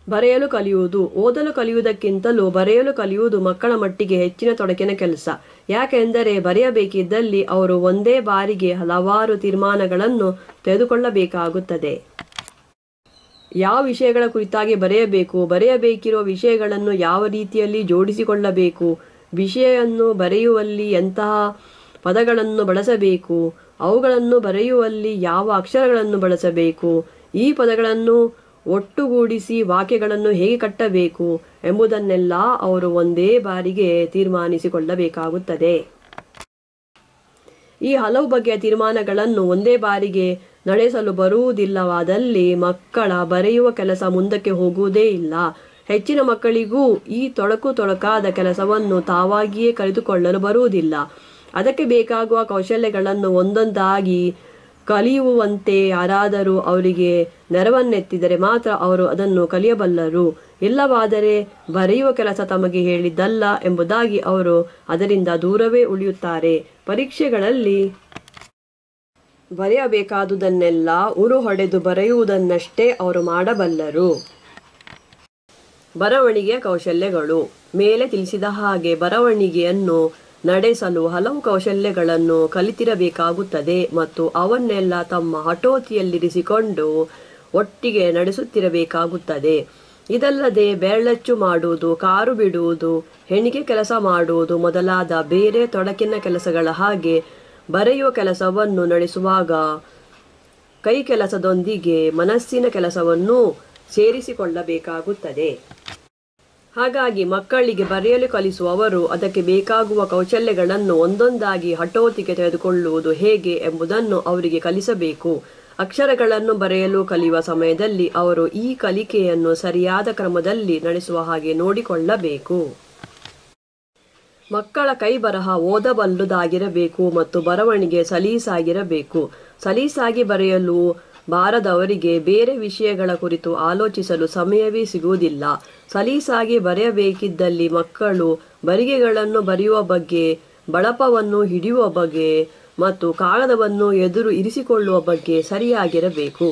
ಬರೆಯಲು ಕಲಿಯುವುದು ಓದಲು ಕಲಿಯುವುದಕ್ಕಿಂತಲೂ ಬರೆಯಲು ಕಲಿಯುವುದು ಮಕ್ಕಳ ಮಟ್ಟಿಗೆ ಹೆಚ್ಚಿನ ತೊಡಕಿನ ಕೆಲಸ ಯಾಕೆಂದರೆ ಬರೆಯಬೇಕಿದ್ದಲ್ಲಿ ಅವರು ಒಂದೇ ಬಾರಿಗೆ ಹಲವಾರು ತೀರ್ಮಾನಗಳನ್ನು ತೆಗೆದುಕೊಳ್ಳಬೇಕಾಗುತ್ತದೆ ಯಾವ ವಿಷಯಗಳ ಕುರಿತಾಗಿ ಬರೆಯಬೇಕು ಬರೆಯಬೇಕಿರುವ ವಿಷಯಗಳನ್ನು ಯಾವ ರೀತಿಯಲ್ಲಿ ಜೋಡಿಸಿಕೊಳ್ಳಬೇಕು ವಿಷಯನ್ನು ಬರೆಯುವಲ್ಲಿ ಎಂತಹ ಪದಗಳನ್ನು ಬಳಸಬೇಕು ಅವುಗಳನ್ನು ಬರೆಯುವಲ್ಲಿ ಯಾವ ಅಕ್ಷರಗಳನ್ನು ಬಳಸಬೇಕು ಈ ಪದಗಳನ್ನು ಒಟ್ಟುಗೂಡಿಸಿ ವಾಕ್ಯಗಳನ್ನು ಹೇಗೆ ಕಟ್ಟಬೇಕು ಎಂಬುದನ್ನೆಲ್ಲ ಅವರು ಒಂದೇ ಬಾರಿಗೆ ತೀರ್ಮಾನಿಸಿಕೊಳ್ಳಬೇಕಾಗುತ್ತದೆ ಈ ಹಲವು ಬಗೆಯ ತೀರ್ಮಾನಗಳನ್ನು ಒಂದೇ ಬಾರಿಗೆ ನಡೆಸಲು ಬರುವುದಿಲ್ಲವಾದಲ್ಲಿ ಮಕ್ಕಳ ಬರೆಯುವ ಕೆಲಸ ಮುಂದಕ್ಕೆ ಹೋಗುವುದೇ ಇಲ್ಲ ಹೆಚ್ಚಿನ ಮಕ್ಕಳಿಗೂ ಈ ತೊಡಕು ತೊಡಕಾದ ಕೆಲಸವನ್ನು ತಾವಾಗಿಯೇ ಕಲಿತುಕೊಳ್ಳಲು ಬರುವುದಿಲ್ಲ ಅದಕ್ಕೆ ಬೇಕಾಗುವ ಕೌಶಲ್ಯಗಳನ್ನು ಒಂದೊಂದಾಗಿ ಕಲಿಯುವಂತೆ ಯಾರಾದರೂ ಅವರಿಗೆ ನೆರವನ್ನೆತ್ತಿದರೆ ಮಾತ್ರ ಅವರು ಅದನ್ನು ಕಲಿಯಬಲ್ಲರು ಇಲ್ಲವಾದರೆ ಬರೆಯುವ ಕೆಲಸ ತಮಗೆ ಹೇಳಿದ್ದಲ್ಲ ಎಂಬುದಾಗಿ ಅವರು ಅದರಿಂದ ದೂರವೇ ಉಳಿಯುತ್ತಾರೆ ಪರೀಕ್ಷೆಗಳಲ್ಲಿ ಬರೆಯಬೇಕಾದುದನ್ನೆಲ್ಲ ಉರು ಹೊಡೆದು ಬರೆಯುವುದನ್ನಷ್ಟೇ ಅವರು ಮಾಡಬಲ್ಲರು ಬರವಣಿಗೆಯ ಕೌಶಲ್ಯಗಳು ಮೇಲೆ ತಿಳಿಸಿದ ಹಾಗೆ ಬರವಣಿಗೆಯನ್ನು ನಡೆಸಲು ಹಲವು ಕೌಶಲ್ಯಗಳನ್ನು ಕಲಿತಿರಬೇಕಾಗುತ್ತದೆ ಮತ್ತು ಅವನ್ನೆಲ್ಲ ತಮ್ಮ ಹಠೋತಿಯಲ್ಲಿರಿಸಿಕೊಂಡು ಒಟ್ಟಿಗೆ ನಡೆಸುತ್ತಿರಬೇಕಾಗುತ್ತದೆ ಇದಲ್ಲದೆ ಬೆರಳಚ್ಚು ಮಾಡುವುದು ಕಾರು ಬಿಡುವುದು ಹೆಣಿಗೆ ಕೆಲಸ ಮಾಡುವುದು ಮೊದಲಾದ ಬೇರೆ ತೊಡಕಿನ ಕೆಲಸಗಳ ಹಾಗೆ ಬರೆಯುವ ಕೆಲಸವನ್ನು ನಡೆಸುವಾಗ ಕೈ ಕೆಲಸದೊಂದಿಗೆ ಮನಸ್ಸಿನ ಕೆಲಸವನ್ನು ಸೇರಿಸಿಕೊಳ್ಳಬೇಕಾಗುತ್ತದೆ ಹಾಗಾಗಿ ಮಕ್ಕಳಿಗೆ ಬರೆಯಲು ಕಲಿಸುವವರು ಅದಕ್ಕೆ ಬೇಕಾಗುವ ಕೌಶಲ್ಯಗಳನ್ನು ಒಂದೊಂದಾಗಿ ಹಠೋತಿಗೆ ತೆಗೆದುಕೊಳ್ಳುವುದು ಹೇಗೆ ಎಂಬುದನ್ನು ಅವರಿಗೆ ಕಲಿಸಬೇಕು ಅಕ್ಷರಗಳನ್ನು ಬರೆಯಲು ಕಲಿಯುವ ಸಮಯದಲ್ಲಿ ಅವರು ಈ ಕಲಿಕೆಯನ್ನು ಸರಿಯಾದ ಕ್ರಮದಲ್ಲಿ ನಡೆಸುವ ಹಾಗೆ ನೋಡಿಕೊಳ್ಳಬೇಕು ಮಕ್ಕಳ ಕೈ ಬರಹ ಓದಬಲ್ಲುದಾಗಿರಬೇಕು ಮತ್ತು ಬರವಣಿಗೆ ಸಲೀಸಾಗಿರಬೇಕು ಸಲೀಸಾಗಿ ಬರೆಯಲು ಬಾರದವರಿಗೆ ಬೇರೆ ವಿಷಯಗಳ ಕುರಿತು ಆಲೋಚಿಸಲು ಸಮಯವೇ ಸಿಗುವುದಿಲ್ಲ ಸಲೀಸಾಗಿ ಬರೆಯಬೇಕಿದ್ದಲ್ಲಿ ಮಕ್ಕಳು ಬರಿಗೆಗಳನ್ನು ಬರೆಯುವ ಬಗ್ಗೆ ಬಳಪವನ್ನು ಹಿಡಿಯುವ ಬಗ್ಗೆ ಮತ್ತು ಕಾಗದವನ್ನು ಎದುರು ಇರಿಸಿಕೊಳ್ಳುವ ಬಗ್ಗೆ ಸರಿಯಾಗಿರಬೇಕು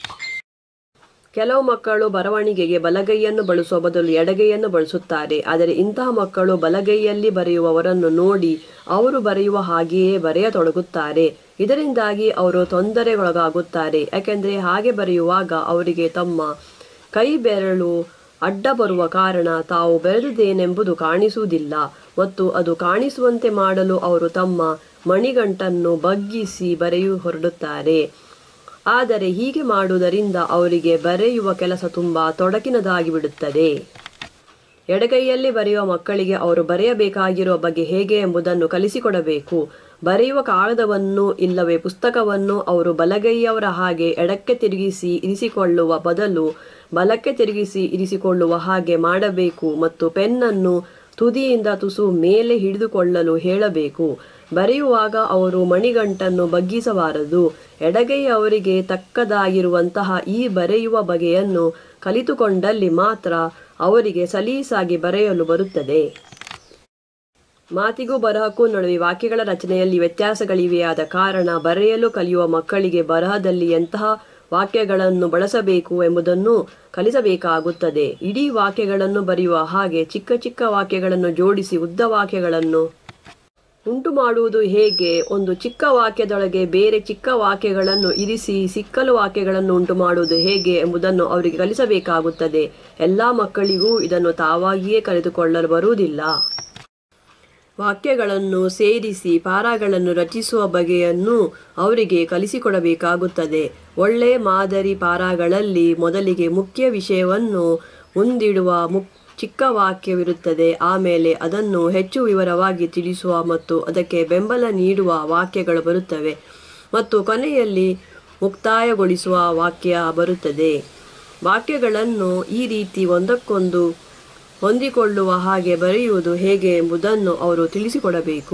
ಕೆಲವು ಮಕ್ಕಳು ಬರವಣಿಗೆಗೆ ಬಲಗೈಯನ್ನು ಬಳಸುವ ಬದಲು ಎಡಗೈಯನ್ನು ಬಳಸುತ್ತಾರೆ ಆದರೆ ಇಂತಹ ಮಕ್ಕಳು ಬಲಗೈಯಲ್ಲಿ ಬರೆಯುವವರನ್ನು ನೋಡಿ ಅವರು ಬರೆಯುವ ಹಾಗೆಯೇ ಬರೆಯತೊಡಗುತ್ತಾರೆ ಇದರಿಂದಾಗಿ ಅವರು ತೊಂದರೆಗೊಳಗಾಗುತ್ತಾರೆ ಯಾಕೆಂದರೆ ಹಾಗೆ ಬರೆಯುವಾಗ ಅವರಿಗೆ ತಮ್ಮ ಕೈ ಬೆರಳು ಅಡ್ಡ ಬರುವ ಕಾರಣ ತಾವು ಬೆರೆದಿದ್ದೇನೆಂಬುದು ಕಾಣಿಸುವುದಿಲ್ಲ ಮತ್ತು ಅದು ಕಾಣಿಸುವಂತೆ ಮಾಡಲು ಅವರು ತಮ್ಮ ಮಣಿಗಂಟನ್ನು ಬಗ್ಗಿಸಿ ಬರೆಯು ಹೊರಡುತ್ತಾರೆ ಆದರೆ ಹೀಗೆ ಮಾಡುವುದರಿಂದ ಅವರಿಗೆ ಬರೆಯುವ ಕೆಲಸ ತುಂಬಾ ತೊಡಕಿನದಾಗಿ ಬಿಡುತ್ತದೆ ಎಡಗೈಯಲ್ಲಿ ಬರೆಯುವ ಮಕ್ಕಳಿಗೆ ಅವರು ಬರೆಯಬೇಕಾಗಿರುವ ಬಗ್ಗೆ ಹೇಗೆ ಎಂಬುದನ್ನು ಕಲಿಸಿಕೊಡಬೇಕು ಬರೆಯುವ ಕಾಗದವನ್ನು ಇಲ್ಲವೇ ಪುಸ್ತಕವನ್ನು ಅವರು ಬಲಗೈಯವರ ಹಾಗೆ ಎಡಕ್ಕೆ ತಿರುಗಿಸಿ ಇರಿಸಿಕೊಳ್ಳುವ ಬದಲು ಬಲಕ್ಕೆ ತಿರುಗಿಸಿ ಇರಿಸಿಕೊಳ್ಳುವ ಹಾಗೆ ಮಾಡಬೇಕು ಮತ್ತು ಪೆನ್ನನ್ನು ತುದಿಯಿಂದ ತುಸು ಮೇಲೆ ಹಿಡಿದುಕೊಳ್ಳಲು ಹೇಳಬೇಕು ಬರೆಯುವಾಗ ಅವರು ಮಣಿಗಂಟನ್ನು ಬಗ್ಗಿಸಬಾರದು ಎಡಗೈ ಅವರಿಗೆ ತಕ್ಕದಾಗಿರುವಂತಹ ಈ ಬರೆಯುವ ಬಗೆಯನ್ನು ಕಲಿತುಕೊಂಡಲ್ಲಿ ಮಾತ್ರ ಅವರಿಗೆ ಸಲೀಸಾಗಿ ಬರೆಯಲು ಬರುತ್ತದೆ ಮಾತಿಗೂ ಬರಹಕ್ಕೂ ನಡುವೆ ವಾಕ್ಯಗಳ ರಚನೆಯಲ್ಲಿ ವ್ಯತ್ಯಾಸಗಳಿವೆಯಾದ ಕಾರಣ ಬರೆಯಲು ಕಲಿಯುವ ಮಕ್ಕಳಿಗೆ ಬರಹದಲ್ಲಿ ಎಂತಹ ವಾಕ್ಯಗಳನ್ನು ಬಳಸಬೇಕು ಎಂಬುದನ್ನು ಕಲಿಸಬೇಕಾಗುತ್ತದೆ ಇಡೀ ವಾಕ್ಯಗಳನ್ನು ಬರೆಯುವ ಹಾಗೆ ಚಿಕ್ಕ ಚಿಕ್ಕ ವಾಕ್ಯಗಳನ್ನು ಜೋಡಿಸಿ ಉದ್ದ ವಾಕ್ಯಗಳನ್ನು ಉಂಟು ಮಾಡುವುದು ಹೇಗೆ ಒಂದು ಚಿಕ್ಕ ವಾಕ್ಯದೊಳಗೆ ಬೇರೆ ಚಿಕ್ಕ ವಾಕ್ಯಗಳನ್ನು ಇರಿಸಿ ಸಿಕ್ಕಲು ವಾಕ್ಯಗಳನ್ನು ಉಂಟು ಮಾಡುವುದು ಹೇಗೆ ಎಂಬುದನ್ನು ಅವರಿಗೆ ಕಲಿಸಬೇಕಾಗುತ್ತದೆ ಎಲ್ಲ ಮಕ್ಕಳಿಗೂ ಇದನ್ನು ತಾವಾಗಿಯೇ ಕಲಿತುಕೊಳ್ಳಲು ಬರುವುದಿಲ್ಲ ವಾಕ್ಯಗಳನ್ನು ಸೇರಿಸಿ ಪಾರಾಗಳನ್ನು ರಚಿಸುವ ಬಗೆಯನ್ನು ಅವರಿಗೆ ಕಲಿಸಿಕೊಡಬೇಕಾಗುತ್ತದೆ ಒಳ್ಳೆಯ ಮಾದರಿ ಪಾರಾಗಳಲ್ಲಿ ಮೊದಲಿಗೆ ಮುಖ್ಯ ವಿಷಯವನ್ನು ಮುಂದಿಡುವ ಮುಕ್ ಚಿಕ್ಕ ವಾಕ್ಯವಿರುತ್ತದೆ ಆಮೇಲೆ ಅದನ್ನು ಹೆಚ್ಚು ವಿವರವಾಗಿ ತಿಳಿಸುವ ಮತ್ತು ಅದಕ್ಕೆ ಬೆಂಬಲ ನೀಡುವ ವಾಕ್ಯಗಳು ಬರುತ್ತವೆ ಮತ್ತು ಕೊನೆಯಲ್ಲಿ ಮುಕ್ತಾಯಗೊಳಿಸುವ ವಾಕ್ಯ ಬರುತ್ತದೆ ವಾಕ್ಯಗಳನ್ನು ಈ ರೀತಿ ಒಂದಕ್ಕೊಂದು ಹೊಂದಿಕೊಳ್ಳುವ ಹಾಗೆ ಬರೆಯುವುದು ಹೇಗೆ ಎಂಬುದನ್ನು ಅವರು ತಿಳಿಸಿಕೊಡಬೇಕು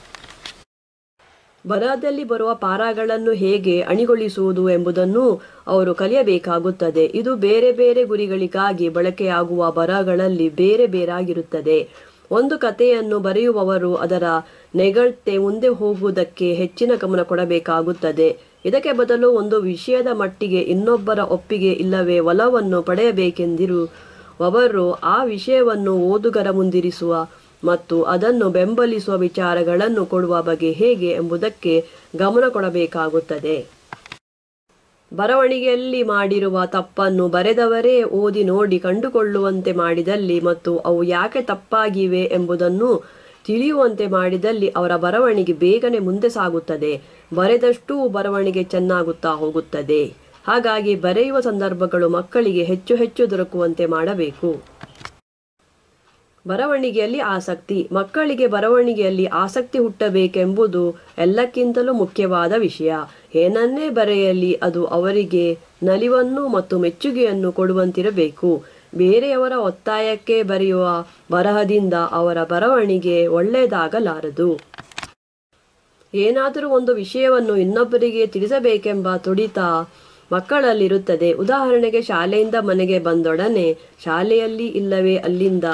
ಬರಹದಲ್ಲಿ ಬರುವ ಪಾರಾಗಳನ್ನು ಹೇಗೆ ಅಣಿಗೊಳಿಸುವುದು ಎಂಬುದನ್ನು ಅವರು ಕಲಿಯಬೇಕಾಗುತ್ತದೆ ಇದು ಬೇರೆ ಬೇರೆ ಗುರಿಗಳಿಗಾಗಿ ಬಳಕೆಯಾಗುವ ಬರಹಗಳಲ್ಲಿ ಬೇರೆ ಬೇರಾಗಿರುತ್ತದೆ ಒಂದು ಕಥೆಯನ್ನು ಬರೆಯುವವರು ಅದರ ನೆಗಳ್ತೆ ಮುಂದೆ ಹೋಗುವುದಕ್ಕೆ ಹೆಚ್ಚಿನ ಗಮನ ಕೊಡಬೇಕಾಗುತ್ತದೆ ಇದಕ್ಕೆ ಬದಲು ಒಂದು ವಿಷಯದ ಮಟ್ಟಿಗೆ ಇನ್ನೊಬ್ಬರ ಒಪ್ಪಿಗೆ ಇಲ್ಲವೇ ಒಲವನ್ನು ಪಡೆಯಬೇಕೆಂದಿರುವವರು ಆ ವಿಷಯವನ್ನು ಓದುಗರ ಮುಂದಿರಿಸುವ ಮತ್ತು ಅದನ್ನು ಬೆಂಬಲಿಸುವ ವಿಚಾರಗಳನ್ನು ಕೊಡುವ ಬಗೆ ಹೇಗೆ ಎಂಬುದಕ್ಕೆ ಗಮನ ಕೊಡಬೇಕಾಗುತ್ತದೆ ಬರವಣಿಗೆಯಲ್ಲಿ ಮಾಡಿರುವ ತಪ್ಪನ್ನು ಬರೆದವರೇ ಓದಿ ನೋಡಿ ಕಂಡುಕೊಳ್ಳುವಂತೆ ಮಾಡಿದಲ್ಲಿ ಮತ್ತು ಅವು ಯಾಕೆ ತಪ್ಪಾಗಿವೆ ಎಂಬುದನ್ನು ತಿಳಿಯುವಂತೆ ಮಾಡಿದಲ್ಲಿ ಅವರ ಬರವಣಿಗೆ ಬೇಗನೆ ಮುಂದೆ ಸಾಗುತ್ತದೆ ಬರೆದಷ್ಟೂ ಬರವಣಿಗೆ ಚೆನ್ನಾಗುತ್ತಾ ಹೋಗುತ್ತದೆ ಹಾಗಾಗಿ ಬರೆಯುವ ಸಂದರ್ಭಗಳು ಮಕ್ಕಳಿಗೆ ಹೆಚ್ಚು ಹೆಚ್ಚು ದೊರಕುವಂತೆ ಮಾಡಬೇಕು ಬರವಣಿಗೆಯಲ್ಲಿ ಆಸಕ್ತಿ ಮಕ್ಕಳಿಗೆ ಬರವಣಿಗೆಯಲ್ಲಿ ಆಸಕ್ತಿ ಹುಟ್ಟಬೇಕೆಂಬುದು ಎಲ್ಲಕ್ಕಿಂತಲೂ ಮುಖ್ಯವಾದ ವಿಷಯ ಏನನ್ನೇ ಬರೆಯಲಿ ಅದು ಅವರಿಗೆ ನಲಿವನ್ನು ಮತ್ತು ಮೆಚ್ಚುಗೆಯನ್ನು ಕೊಡುವಂತಿರಬೇಕು ಬೇರೆಯವರ ಒತ್ತಾಯಕ್ಕೆ ಬರೆಯುವ ಬರಹದಿಂದ ಅವರ ಬರವಣಿಗೆ ಒಳ್ಳೆಯದಾಗಲಾರದು ಏನಾದರೂ ಒಂದು ವಿಷಯವನ್ನು ಇನ್ನೊಬ್ಬರಿಗೆ ತಿಳಿಸಬೇಕೆಂಬ ತುಡಿತ ಮಕ್ಕಳಲ್ಲಿರುತ್ತದೆ ಉದಾಹರಣೆಗೆ ಶಾಲೆಯಿಂದ ಮನೆಗೆ ಬಂದೊಡನೆ ಶಾಲೆಯಲ್ಲಿ ಇಲ್ಲವೇ ಅಲ್ಲಿಂದ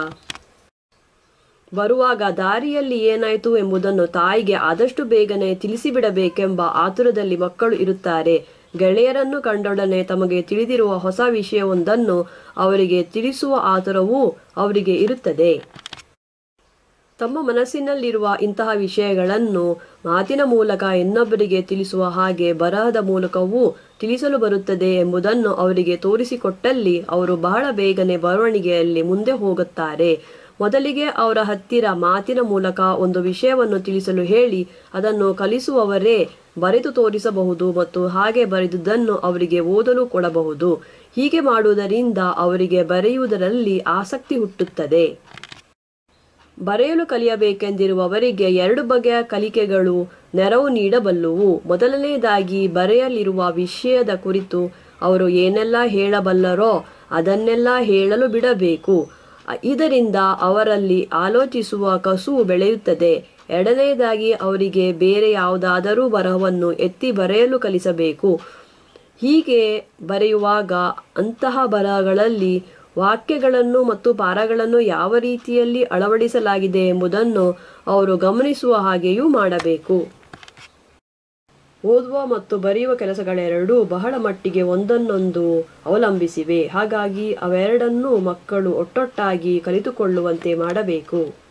ಬರುವಾಗ ದಾರಿಯಲ್ಲಿ ಏನಾಯಿತು ಎಂಬುದನ್ನು ತಾಯಿಗೆ ಆದಷ್ಟು ಬೇಗನೆ ತಿಳಿಸಿಬಿಡಬೇಕೆಂಬ ಆತುರದಲ್ಲಿ ಮಕ್ಕಳು ಇರುತ್ತಾರೆ ಗೆಳೆಯರನ್ನು ಕಂಡೊಡನೆ ತಮಗೆ ತಿಳಿದಿರುವ ಹೊಸ ವಿಷಯವೊಂದನ್ನು ಅವರಿಗೆ ತಿಳಿಸುವ ಆತುರವೂ ಅವರಿಗೆ ಇರುತ್ತದೆ ತಮ್ಮ ಮನಸ್ಸಿನಲ್ಲಿರುವ ಇಂತಹ ವಿಷಯಗಳನ್ನು ಮಾತಿನ ಮೂಲಕ ಇನ್ನೊಬ್ಬರಿಗೆ ತಿಳಿಸುವ ಹಾಗೆ ಬರಹದ ಮೂಲಕವೂ ತಿಳಿಸಲು ಬರುತ್ತದೆ ಎಂಬುದನ್ನು ಅವರಿಗೆ ತೋರಿಸಿಕೊಟ್ಟಲ್ಲಿ ಅವರು ಬಹಳ ಬೇಗನೆ ಬರವಣಿಗೆಯಲ್ಲಿ ಮುಂದೆ ಹೋಗುತ್ತಾರೆ ಮೊದಲಿಗೆ ಅವರ ಹತ್ತಿರ ಮಾತಿನ ಮೂಲಕ ಒಂದು ವಿಷಯವನ್ನು ತಿಳಿಸಲು ಹೇಳಿ ಅದನ್ನು ಕಲಿಸುವವರೇ ಬರೆದು ತೋರಿಸಬಹುದು ಮತ್ತು ಹಾಗೆ ಬರೆದುದನ್ನು ಅವರಿಗೆ ಓದಲು ಕೊಡಬಹುದು ಹೀಗೆ ಮಾಡುವುದರಿಂದ ಅವರಿಗೆ ಬರೆಯುವುದರಲ್ಲಿ ಆಸಕ್ತಿ ಹುಟ್ಟುತ್ತದೆ ಬರೆಯಲು ಕಲಿಯಬೇಕೆಂದಿರುವವರಿಗೆ ಎರಡು ಬಗೆಯ ಕಲಿಕೆಗಳು ನೆರವು ನೀಡಬಲ್ಲುವು ಮೊದಲನೆಯದಾಗಿ ಬರೆಯಲಿರುವ ವಿಷಯದ ಕುರಿತು ಅವರು ಏನೆಲ್ಲ ಹೇಳಬಲ್ಲರೋ ಅದನ್ನೆಲ್ಲ ಹೇಳಲು ಬಿಡಬೇಕು ಇದರಿಂದ ಅವರಲ್ಲಿ ಆಲೋಚಿಸುವ ಕಸುವು ಬೆಳೆಯುತ್ತದೆ ಎರಡನೆಯದಾಗಿ ಅವರಿಗೆ ಬೇರೆ ಯಾವುದಾದರೂ ಬರಹವನ್ನು ಎತ್ತಿ ಬರೆಯಲು ಕಲಿಸಬೇಕು ಹೀಗೆ ಬರೆಯುವಾಗ ಅಂತಹ ಬರಹಗಳಲ್ಲಿ ವಾಕ್ಯಗಳನ್ನು ಮತ್ತು ಪಾರಗಳನ್ನು ಯಾವ ರೀತಿಯಲ್ಲಿ ಅಳವಡಿಸಲಾಗಿದೆ ಎಂಬುದನ್ನು ಅವರು ಗಮನಿಸುವ ಹಾಗೆಯೂ ಮಾಡಬೇಕು ಓದುವ ಮತ್ತು ಬರೆಯುವ ಕೆಲಸಗಳೆರಡೂ ಬಹಳ ಮಟ್ಟಿಗೆ ಒಂದನ್ನೊಂದು ಅವಲಂಬಿಸಿವೆ ಹಾಗಾಗಿ ಅವೆರಡನ್ನೂ ಮಕ್ಕಳು ಒಟ್ಟೊಟ್ಟಾಗಿ ಕಲಿತುಕೊಳ್ಳುವಂತೆ ಮಾಡಬೇಕು